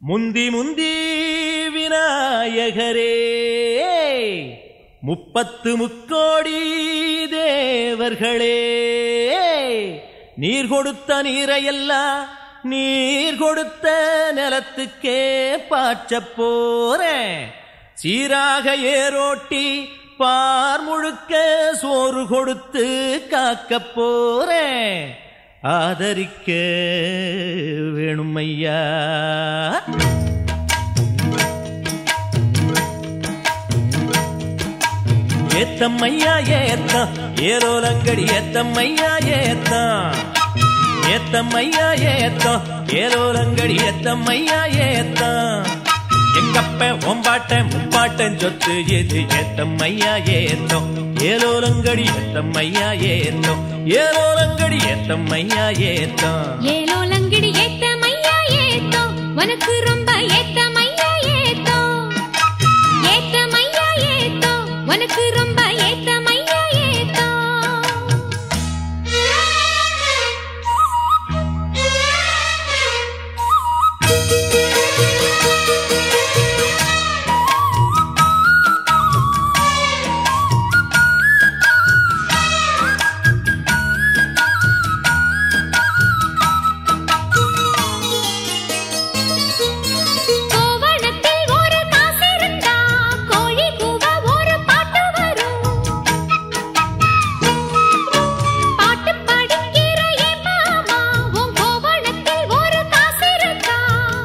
முந்தி முந்தி விநாயகரே முப்பத்து முக்கோடி தேவர்களே நீர் கொடுத்த நீரையெல்லாம் நீர் கொடுத்த நிலத்துக்கே பாய்ச்சப் போறேன் சீராக ஏரோட்டி பார் முழுக்க சோறு கொடுத்து காக்கப் போறேன் ஆதரிக்க வேணும் ஐயா ஏத்தம்மையா ஏத்தம் ஏரோலங்கடி ஏத்தம்மையா ஏத்தம் ஏத்தம்மையா ஏத்தம் ஏரோலங்கடி ஏத்தம்மையா ஏத்தம் எங்கப்ப ஒம்பாட்ட முப்பாட்டன் சொத்து எது ஏத்தம்மையா ஏத்தம் ஏலோலங்கடி ஏத்தம்மையா ஏத்தம் ஏலோலங்கடி ஏத்தம்மையா ஏத்தம் ஏலோ லங்கிடி ஏத்த மையா ஏத்தோ உனக்கு ரொம்ப ஏத்த மையா ஏத்தோ ஏத்த மையா ஏத்தோ உனக்கு ரொம்ப ஏத்த மையா ஏத்தோ கோவணத்தில் ஒரு காசு இருந்தா கோழி கூவ ஒரு பாட்டு வரும் பாட்டு படிக்கிற என் மாமா உன் கோவணத்தில் ஒரு காசு இருக்கா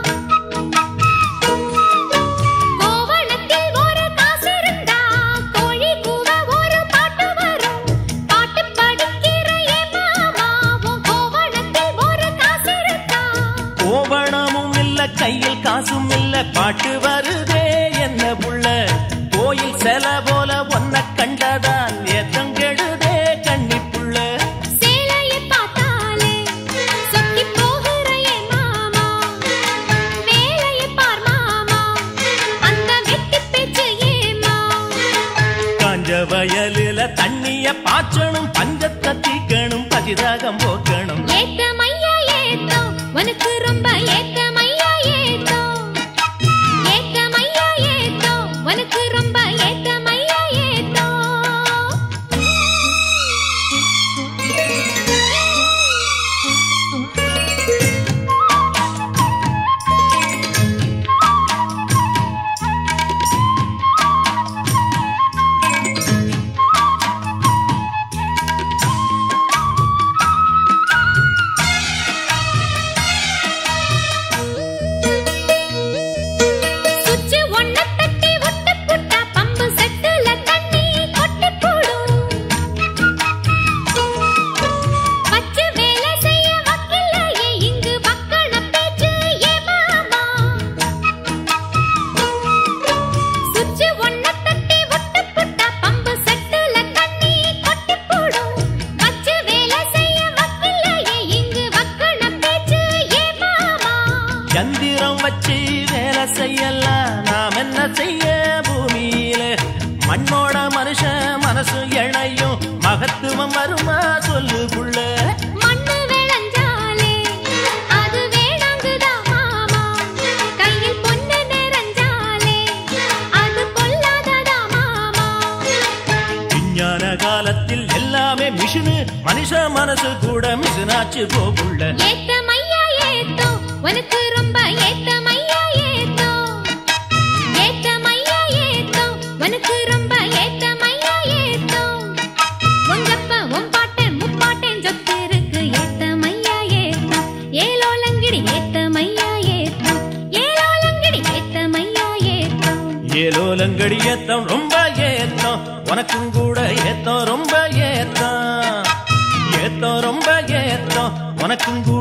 கோவணத்தில் ஒரு காசு இருந்தா கோழி கூவ ஒரு பாட்டு வரும் பாட்டு படிக்கிற என் மாமா உன் கோவணத்தில் ஒரு காசு இருக்கா கோவணமும் இல்ல கையில் காசும் இல்ல பாட்டு வருதே என்ன புள்ள கோயில் செல போல ஒன்ன கண்டதான் ஏத்தம் கெடுதே கண்ணி புள்ள சேலையை பார்த்தாலே சொக்கி போகிற என் மாமா வேலையை பார் மாமா அந்த வெட்டி பேச்சு ஏமா காஞ்ச வயலில தண்ணிய பாய்ச்சணும் பஞ்சத்தை தீக்கணும் பதிராகம் போக்கணும் ஏத்த மையா ஏத்தோ உனக்கு ரொம்ப ஏத்த மையா ஏத்தோ ஏத்த மையா ஏத்தோ உனக்கு ரொம்ப ஏத்த மையா ஏத்தோ சுச்சு ஒன்ன தட்டி ஒட்டு புட்டா பம்பு செட்டுல தண்ணி கொட்டி போடும் பச்சை வேலை செய்ய வக்கில்லையே இங்கு பக்கன பேச்சு ஏ மாமா சுச்சு ஒன்ன தட்டி ஒட்டு புட்டா பம்பு செட்டுல தண்ணி கொட்டி போடும் பச்சை வேலை செய்ய வக்கில்லையே இங்கு பக்கன பேச்சு ஏ மாமா சந்திரம் வச்சு வேலை செய்யலாம் நாம் என்ன செய்ய பூமியில மண்ணோட மனுஷன் மனசு இணையும் மகத்துவம் வருமா சொல்லு புள்ள மண்ணு விளைஞ்சாலே அது வேணாங்குதா மாமா கையில் பொண்ணு நிறைஞ்சாலே அது பொல்லாததா மாமா விஞ்ஞான காலத்தில் எல்லாமே மிஷினு மனுஷ மனசு கூட மிஷினாச்சு போகுள்ள ஏத்த மையா ஏத்தோ உனக்கு ரொம்ப ஏத்த மையா ஏத்தோ ஏத்த மையா ஏத்தோ உனக்கு ரொம்ப ஏத்த மையா ஏத்தோ உங்கப்ப உன் பாட்டன் முப்பாட்டன் சொத்து இருக்கு ஏத்த மையா ஏத்தோ ஏலோலங்கிடி ஏத்த மையா ஏத்தோ ஏலோலங்கிடி ஏத்த மையா ஏத்தோ ஏலோலங்கடி ஏத்தம் ரொம்ப ஏத்தம் உனக்கும் கூட ஏத்தம் ரொம்ப ஏத்தம் ஏத்தம் ரொம்ப ஏத்தம் உனக்கும் கூட